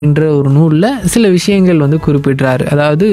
என்ற ஒரு நூலில் சில விஷயங்கள் வந்து குறிப்பிடுறாரு அதாவது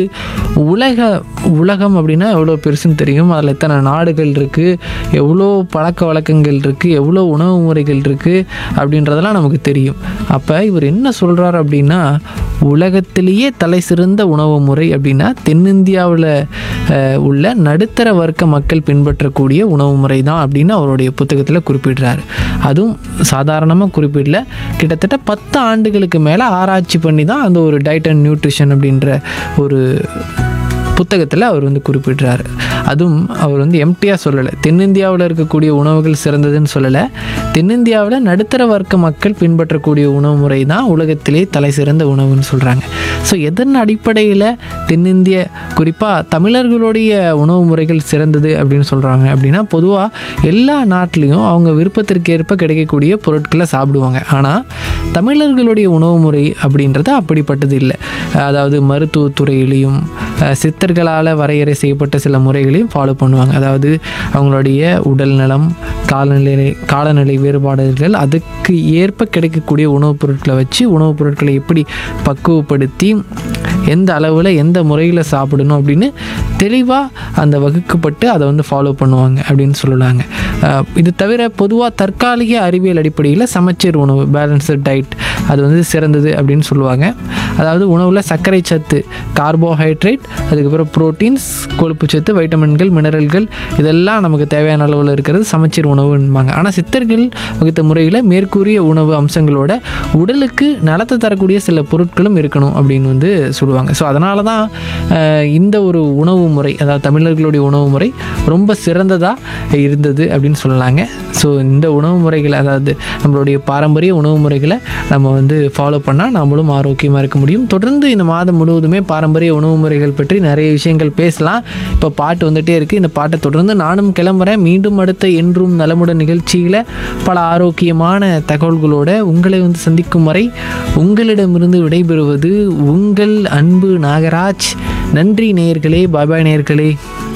உலக உலகம் அப்படின்னா எவ்வளோ பெருசுன்னு தெரியும் அதில் எத்தனை நாடுகள் இருக்குது எவ்வளோ பழக்க வழக்கங்கள் இருக்குது எவ்வளோ உணவு முறைகள் இருக்குது அப்படின்றதெல்லாம் நமக்கு தெரியும் அப்போ இவர் என்ன சொல்கிறார் அப்படின்னா உலகத்திலேயே தலை சிறந்த உணவு முறை அப்படின்னா தென்னிந்தியாவில் உள்ள நடுத்தர வர்க்க மக்கள் பின்பற்றக்கூடிய உணவு முறை தான் அப்படின்னு அவருடைய புத்தகத்தில் குறிப்பிடுறாரு அதுவும் சாதாரணமாக குறிப்பிடல கிட்டத்தட்ட பத்து ஆண்டுகளுக்கு மேலே ஆராய்ச்சி பண்ணி தான் அந்த ஒரு டயட் அண்ட் நியூட்ரிஷன் அப்படின்ற ஒரு புத்தகத்தில் அவர் வந்து குறிப்பிடுறாரு அதுவும் அவர் வந்து எம்டியாக சொல்லலை தென்னிந்தியாவில் இருக்கக்கூடிய உணவுகள் சிறந்ததுன்னு சொல்லலை தென்னிந்தியாவில் நடுத்தர வர்க்க மக்கள் பின்பற்றக்கூடிய உணவு முறை தான் உலகத்திலே தலை சிறந்த உணவுன்னு சொல்கிறாங்க ஸோ எதன் அடிப்படையில் தென்னிந்திய குறிப்பாக தமிழர்களுடைய உணவு முறைகள் சிறந்தது அப்படின்னு சொல்கிறாங்க அப்படின்னா பொதுவாக எல்லா நாட்டிலையும் அவங்க விருப்பத்திற்கு ஏற்ப கிடைக்கக்கூடிய பொருட்களை சாப்பிடுவாங்க ஆனால் தமிழர்களுடைய உணவு முறை அப்படின்றது அப்படிப்பட்டது இல்லை அதாவது மருத்துவத்துறையிலையும் அஹ், சித்தர்களால் வரையறை செய்யப்பட்ட சில முறைகளையும் ஃபாலோ பண்ணுவாங்க அதாவது அவங்களுடைய உடல் நலம் காலநிலை காலநிலை வேறுபாடுகள் அதுக்கு ஏற்ப கிடைக்கக்கூடிய உணவுப் பொருட்களை வச்சு உணவுப் பொருட்களை எப்படி பக்குவப்படுத்தி எந்த அளவில் எந்த முறையில் சாப்பிடணும் அப்படின்னு தெளிவாக அந்த வகுக்கப்பட்டு அதை வந்து ஃபாலோ பண்ணுவாங்க அப்படின்னு சொல்லலாங்க அஹ், இது தவிர பொதுவாக தற்காலிக அறிவியல் அடிப்படையில் சமச்சீர் உணவு பேலன்ஸ்டு டயட் அது வந்து சிறந்தது அப்படின்னு சொல்லுவாங்க அதாவது உணவில் சர்க்கரை சத்து கார்போஹைட்ரேட் அதுக்கப்புறம் புரோட்டீன்ஸ் கொழுப்பு சத்து வைட்டமின்கள் மினரல்கள் இதெல்லாம் நமக்கு தேவையான அளவில் இருக்கிறது சமச்சீர் உணவுன்பாங்க ஆனால் சித்தர்கள் வகுத்த முறையில் மேற்கூறிய உணவு அம்சங்களோட உடலுக்கு நலத்தை தரக்கூடிய சில பொருட்களும் இருக்கணும் அப்படின்னு வந்து சொல்லுவாங்க ஸோ அதனால தான் அஹ், இந்த ஒரு உணவு முறை அதாவது தமிழர்களுடைய உணவு முறை ரொம்ப சிறந்ததாக இருந்தது அப்படின்னு சொல்லலாங்க ஸோ இந்த உணவு முறைகளை அதாவது நம்மளுடைய பாரம்பரிய உணவு முறைகளை நம்ம வந்து ஃபாலோ பண்ணால் நம்மளும் ஆரோக்கியமாக இருக்க முடியும் தொடர்ந்து இந்த மாதம் முழுவதுமே பாரம்பரிய உணவு முறைகள் பற்றி நிறைய விஷயங்கள் பேசலாம் இப்போ பாட்டு வந்துட்டே இருக்குது இந்த பாட்டை தொடர்ந்து நானும் கிளம்புறேன் மீண்டும் அடுத்த என்றும் நலமுடன் நிகழ்ச்சியில் பல ஆரோக்கியமான தகவல்களோட உங்களை வந்து சந்திக்கும் வரை உங்களிடமிருந்து விடைபெறுவது உங்கள் அன்பு நாகராஜ் நன்றி நேயர்களே பாய் பாய் நேயர்களே